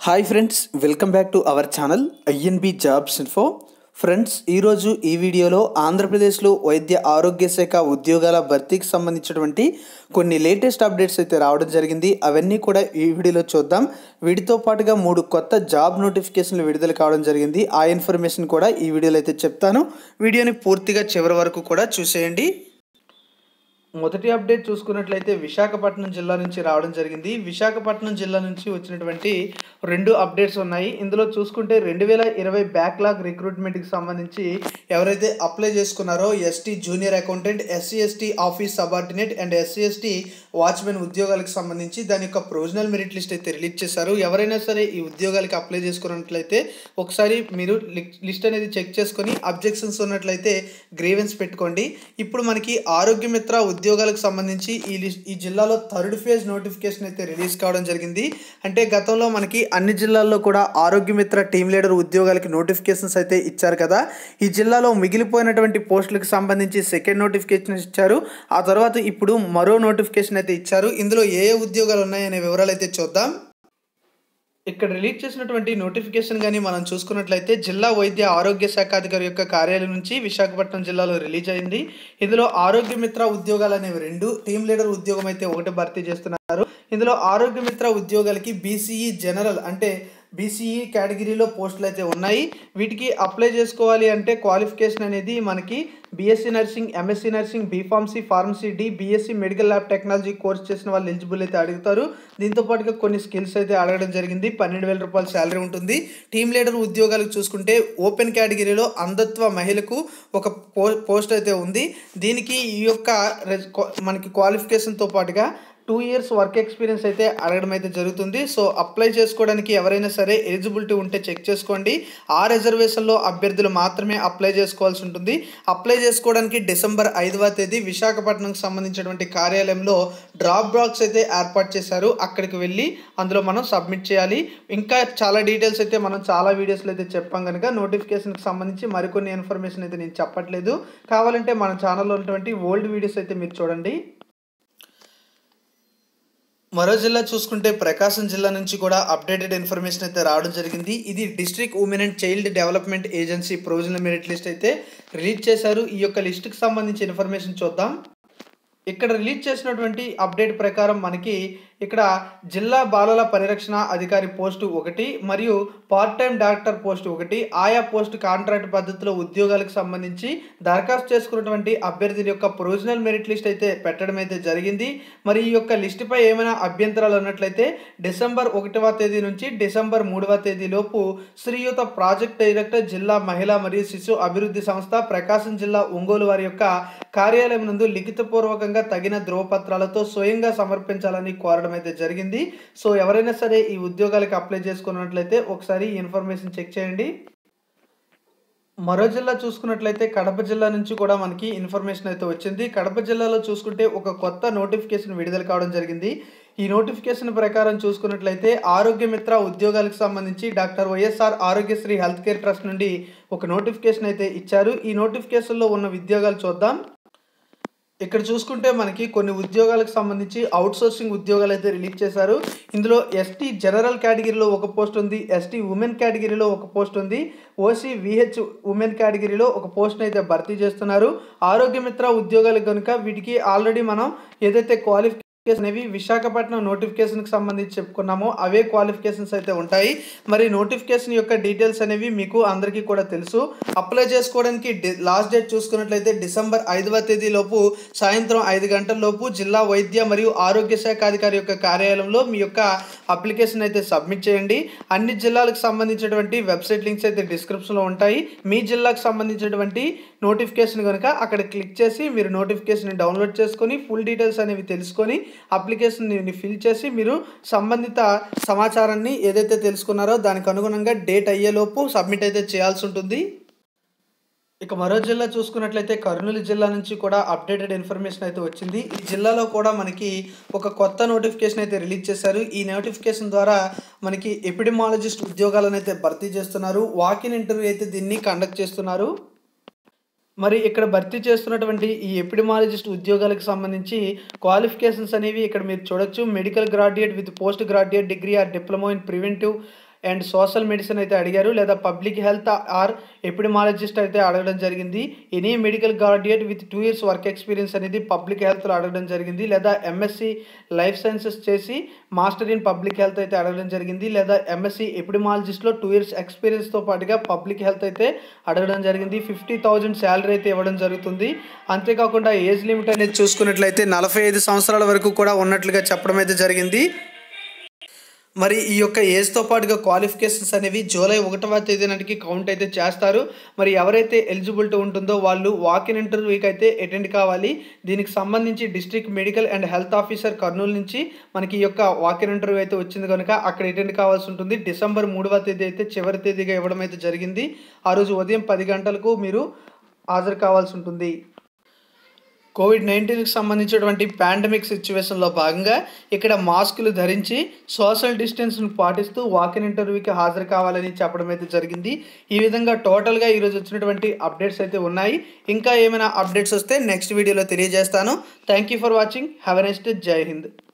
hi friends welcome back to our channel INB jobs info friends ఈరోజు ఈ వీడియోలో ఆంధ్రప్రదేశ్లో వైద్య ఆరోగ్య శాఖ ఉద్యోగాల భర్తీకి సంబంధించినటువంటి కొన్ని లేటెస్ట్ అప్డేట్స్ అయితే రావడం జరిగింది అవన్నీ కూడా ఈ వీడియోలో చూద్దాం వీటితో పాటుగా మూడు కొత్త జాబ్ నోటిఫికేషన్లు విడుదల కావడం జరిగింది ఆ ఇన్ఫర్మేషన్ కూడా ఈ వీడియోలో అయితే చెప్తాను వీడియోని పూర్తిగా చివరి వరకు కూడా చూసేయండి మొదటి అప్డేట్ చూసుకున్నట్లయితే విశాఖపట్నం జిల్లా నుంచి రావడం జరిగింది విశాఖపట్నం జిల్లా నుంచి వచ్చినటువంటి రెండు అప్డేట్స్ ఉన్నాయి ఇందులో చూసుకుంటే రెండు వేల ఇరవై బ్యాక్లాగ్ రిక్రూట్మెంట్కి సంబంధించి ఎవరైతే అప్లై చేసుకున్నారో ST junior accountant SC ST office subordinate and SC ST watchmen ఉద్యోగాలకు సంబంధించి దాని యొక్క ప్రొవిజనల్ మెరిట్ లిస్ట్ అయితే రిలీజ్ చేశారు ఎవరైనా సరే ఈ ఉద్యోగాలకి అప్లై చేసుకున్నట్లయితే ఒకసారి మీరు లిస్ట్ అనేది చెక్ చేసుకొని అబ్జెక్షన్స్ ఉన్నట్లయితే గ్రీవెన్స్ పెట్టుకోండి ఇప్పుడు మనకి ఆరోగ్య మిత్ర ఉద్యోగాలకు సంబంధించి ఈ లిస్ట్ ఈ జిల్లాలో థర్డ్ ఫేజ్ నోటిఫికేషన్ అయితే రిలీజ్ కావడం జరిగింది అంటే గతంలో మనకి అన్ని జిల్లాల్లో కూడా ఆరోగ్య మిత్ర టీం లీడర్ ఉద్యోగాలకి నోటిఫికేషన్స్ అయితే ఇచ్చారు కదా ఈ జిల్లాలో మిగిలిపోయినటువంటి పోస్టులకు సంబంధించి సెకండ్ నోటిఫికేషన్ ఇచ్చారు ఆ తర్వాత ఇప్పుడు మరో నోటిఫికేషన్ అయితే ఇచ్చారు ఇందులో ఏ ఏ ఉద్యోగాలు ఉన్నాయనే వివరాలు అయితే చూద్దాం ఇక్కడ రిలీజ్ చేసినటువంటి నోటిఫికేషన్ కానీ మనం చూసుకున్నట్లయితే జిల్లా వైద్య ఆరోగ్య శాఖ అధికారి యొక్క కార్యాలయం నుంచి విశాఖపట్నం జిల్లాలో రిలీజ్ అయింది ఇందులో ఆరోగ్య మిత్ర ఉద్యోగాలు అనేవి రెండు టీం లీడర్ ఉద్యోగం అయితే ఒకటి భర్తీ చేస్తున్నారు ఇందులో ఆరోగ్య మిత్ర ఉద్యోగాలకి బీసీఈ జనరల్ అంటే బీసీఈ కేటగిరీలో పోస్టులు అయితే ఉన్నాయి వీటికి అప్లై చేసుకోవాలి అంటే క్వాలిఫికేషన్ అనేది మనకి BSc nursing MSc nursing B pharmacy pharmacy D BSc medical lab technology course చేసిన వాళ్ళు ఎలిజిబుల్ అయితే అడుగుతారు దీంతో పాటుగా కొన్ని స్కిల్స్ అయితే అడగడం జరిగింది పన్నెండు వేల రూపాయల శాలరీ ఉంటుంది టీమ్ లీడర్ ఉద్యోగాలకు చూసుకుంటే ఓపెన్ కేటగిరీలో అంధత్వ మహిళకు ఒక పో పోస్ట్ అయితే ఉంది దీనికి ఈ యొక్క మనకి క్వాలిఫికేషన్తో పాటుగా టూ ఇయర్స్ వర్క్ ఎక్స్పీరియన్స్ అయితే అడగడం అయితే జరుగుతుంది సో అప్లై చేసుకోవడానికి ఎవరైనా సరే ఎలిజిబిలిటీ ఉంటే చెక్ చేసుకోండి ఆ రిజర్వేషన్లో అభ్యర్థులు మాత్రమే అప్లై చేసుకోవాల్సి ఉంటుంది అప్లై చేసుకోవడానికి డిసెంబర్ ఐదవ తేదీ విశాఖపట్నంకి సంబంధించినటువంటి కార్యాలయంలో డ్రాప్ బాక్స్ అయితే ఏర్పాటు చేశారు అక్కడికి వెళ్ళి అందులో మనం సబ్మిట్ చేయాలి ఇంకా చాలా డీటెయిల్స్ అయితే మనం చాలా వీడియోస్లో అయితే చెప్పాం కనుక నోటిఫికేషన్కి సంబంధించి మరికొన్ని ఇన్ఫర్మేషన్ అయితే నేను చెప్పట్లేదు కావాలంటే మన ఛానల్లో ఉన్నటువంటి ఓల్డ్ వీడియోస్ అయితే మీరు చూడండి మరో జిల్లా చూసుకుంటే ప్రకాశం జిల్లా నుంచి కూడా అప్డేటెడ్ ఇన్ఫర్మేషన్ అయితే రావడం జరిగింది ఇది district women and child development agency provisional merit list అయితే రిలీజ్ చేశారు ఈ యొక్క లిస్ట్కి సంబంధించి ఇన్ఫర్మేషన్ చూద్దాం ఇక్కడ రిలీజ్ చేసినటువంటి అప్డేట్ ప్రకారం మనకి ఇక్కడ జిల్లా బాలల పరిరక్షణ అధికారి పోస్టు ఒకటి మరియు పార్ట్ టైం డాక్టర్ పోస్టు ఒకటి ఆయా పోస్టు కాంట్రాక్ట్ పద్ధతిలో ఉద్యోగాలకు సంబంధించి దరఖాస్తు చేసుకున్నటువంటి అభ్యర్థుల యొక్క ప్రొవిజనల్ మెరిట్ లిస్ట్ అయితే పెట్టడం అయితే జరిగింది మరి ఈ యొక్క లిస్టుపై ఏమైనా అభ్యంతరాలు ఉన్నట్లయితే డిసెంబర్ ఒకటవ తేదీ నుంచి డిసెంబర్ మూడవ తేదీలోపు శ్రీయుత ప్రాజెక్ట్ డైరెక్టర్ జిల్లా మహిళా మరియు శిశు అభివృద్ధి సంస్థ ప్రకాశం జిల్లా ఒంగోలు వారి యొక్క కార్యాలయం నందు లిఖితపూర్వకంగా తగిన ధ్రువపత్రాలతో స్వయంగా సమర్పించాలని కోరడం అయితే జరిగింది సో ఎవరైనా సరే ఈ ఉద్యోగాలకు అప్లై చేసుకున్నట్లయితే ఒకసారి ఈ ఇన్ఫర్మేషన్ చెక్ చేయండి మరో జిల్లా చూసుకున్నట్లయితే కడప జిల్లా నుంచి కూడా మనకి ఇన్ఫర్మేషన్ అయితే వచ్చింది కడప జిల్లాలో చూసుకుంటే ఒక కొత్త నోటిఫికేషన్ విడుదల కావడం జరిగింది ఈ నోటిఫికేషన్ ప్రకారం చూసుకున్నట్లయితే ఆరోగ్య మిత్ర ఉద్యోగాలకు సంబంధించి doctor YSR Aarogyasri health care trust నుండి ఒక నోటిఫికేషన్ అయితే ఇచ్చారు ఈ నోటిఫికేషన్లో ఉన్న ఉద్యోగాలు చూద్దాం ఇక్కడ చూసుకుంటే మనకి కొన్ని ఉద్యోగాలకు సంబంధించి అవుట్ సోర్సింగ్ ఉద్యోగాలు అయితే రిలీజ్ చేశారు ఇందులో ఎస్టీ జనరల్ కేటగిరీలో ఒక పోస్ట్ ఉంది ఎస్టీ ఉమెన్ కేటగిరీలో ఒక పోస్ట్ ఉంది ఓసీ విహెచ్ ఉమెన్ కేటగిరీలో ఒక పోస్ట్ అయితే భర్తీ చేస్తున్నారు ఆరోగ్య మిత్ర ఉద్యోగాలు కనుక వీటికి ఆల్రెడీ మనం ఏదైతే క్వాలిఫికేషన్ అనేవి విశాఖపట్నం నోటిఫికేషన్కి సంబంధించి చెప్పుకున్నామో అవే క్వాలిఫికేషన్స్ అయితే ఉంటాయి మరి నోటిఫికేషన్ యొక్క డీటెయిల్స్ అనేవి మీకు అందరికీ కూడా తెలుసు అప్లై చేసుకోవడానికి లాస్ట్ డేట్ చూసుకున్నట్లయితే డిసెంబర్ ఐదవ తేదీలోపు సాయంత్రం ఐదు గంటల లోపు జిల్లా వైద్య మరియు ఆరోగ్య శాఖ అధికారి యొక్క కార్యాలయంలో మీ యొక్క అప్లికేషన్ అయితే సబ్మిట్ చేయండి అన్ని జిల్లాలకు సంబంధించినటువంటి వెబ్సైట్ లింక్స్ అయితే డిస్క్రిప్షన్లో ఉంటాయి మీ జిల్లాకు సంబంధించినటువంటి నోటిఫికేషన్ కనుక అక్కడ క్లిక్ చేసి మీరు నోటిఫికేషన్ డౌన్లోడ్ చేసుకొని ఫుల్ డీటెయిల్స్ అనేవి తెలుసుకొని అప్లికేషన్ని ఫిల్ చేసి మీరు సంబంధిత సమాచారాన్ని ఏదైతే తెలుసుకున్నారో దానికి అనుగుణంగా డేట్ అయ్యేలోపు సబ్మిట్ అయితే చేయాల్సి ఉంటుంది ఇక మరో జిల్లా చూసుకున్నట్లయితే కర్నూలు జిల్లా నుంచి కూడా అప్డేటెడ్ ఇన్ఫర్మేషన్ అయితే వచ్చింది ఈ జిల్లాలో కూడా మనకి ఒక కొత్త నోటిఫికేషన్ అయితే రిలీజ్ చేశారు ఈ నోటిఫికేషన్ ద్వారా మనకి ఎపిడమాలజిస్ట్ ఉద్యోగాలను అయితే భర్తీ చేస్తున్నారు వాకిన్ ఇంటర్వ్యూ అయితే దీన్ని కండక్ట్ చేస్తున్నారు మరి ఇక్కడ భర్తీ చేస్తున్నటువంటి ఈ ఎపిడమాలజిస్ట్ ఉద్యోగాలకు సంబంధించి క్వాలిఫికేషన్స్ అనేవి ఇక్కడ మీరు చూడొచ్చు medical graduate with post graduate degree or diploma in preventive and social medicine అయితే అడిగారు లేదా పబ్లిక్ హెల్త్ ఆర్ ఎపిడమాలజిస్ట్ అయితే అడగడం జరిగింది any medical graduate with two years work experience అనేది పబ్లిక్ హెల్త్లో అడగడం జరిగింది లేదా ఎంఎస్సి లైఫ్ సైన్సెస్ చేసి మాస్టర్ ఇన్ పబ్లిక్ హెల్త్ అయితే అడగడం జరిగింది లేదా ఎంఎస్సి ఎపిడమాలజిస్ట్లో టూ ఇయర్స్ ఎక్స్పీరియన్స్తో పాటుగా పబ్లిక్ హెల్త్ అయితే అడగడం జరిగింది ఫిఫ్టీ థౌజండ్ శాలరీ అయితే ఇవ్వడం జరుగుతుంది అంతేకాకుండా ఏజ్ లిమిట్ అనేది చూసుకున్నట్లయితే నలభై ఐదు సంవత్సరాల వరకు కూడా ఉన్నట్లుగా చెప్పడం అయితే జరిగింది మరి ఈ యొక్క ఏజ్తో పాటుగా క్వాలిఫికేషన్స్ అనేవి జూలై ఒకటవ తేదీ నాటికి కౌంట్ అయితే చేస్తారు మరి ఎవరైతే ఎలిజిబిలిటీ ఉంటుందో వాళ్ళు వాక్ ఇన్ ఇంటర్వ్యూకి అయితే అటెండ్ కావాలి దీనికి సంబంధించి district medical and health officer Kurnool నుంచి మనకి ఈ యొక్క వాక్ ఇన్ ఇంటర్వ్యూ అయితే వచ్చింది కనుక అక్కడ అటెండ్ కావాల్సి ఉంటుంది డిసెంబర్ మూడవ తేదీ అయితే చివరి తేదీగా ఇవ్వడం అయితే జరిగింది ఆ రోజు ఉదయం పది గంటలకు మీరు హాజరు కావాల్సి ఉంటుంది కోవిడ్ నైన్టీన్కి సంబంధించినటువంటి పాండమిక్ సిచ్యువేషన్లో భాగంగా ఇక్కడ మాస్కులు ధరించి సోషల్ డిస్టెన్స్ను పాటిస్తూ వాకిన్ ఇంటర్వ్యూకి హాజరు కావాలని చెప్పడం అయితే జరిగింది ఈ విధంగా టోటల్గా ఈరోజు వచ్చినటువంటి అప్డేట్స్ అయితే ఉన్నాయి ఇంకా ఏమైనా అప్డేట్స్ వస్తే నెక్స్ట్ వీడియోలో తెలియజేస్తాను thank you for watching have a next జై హింద్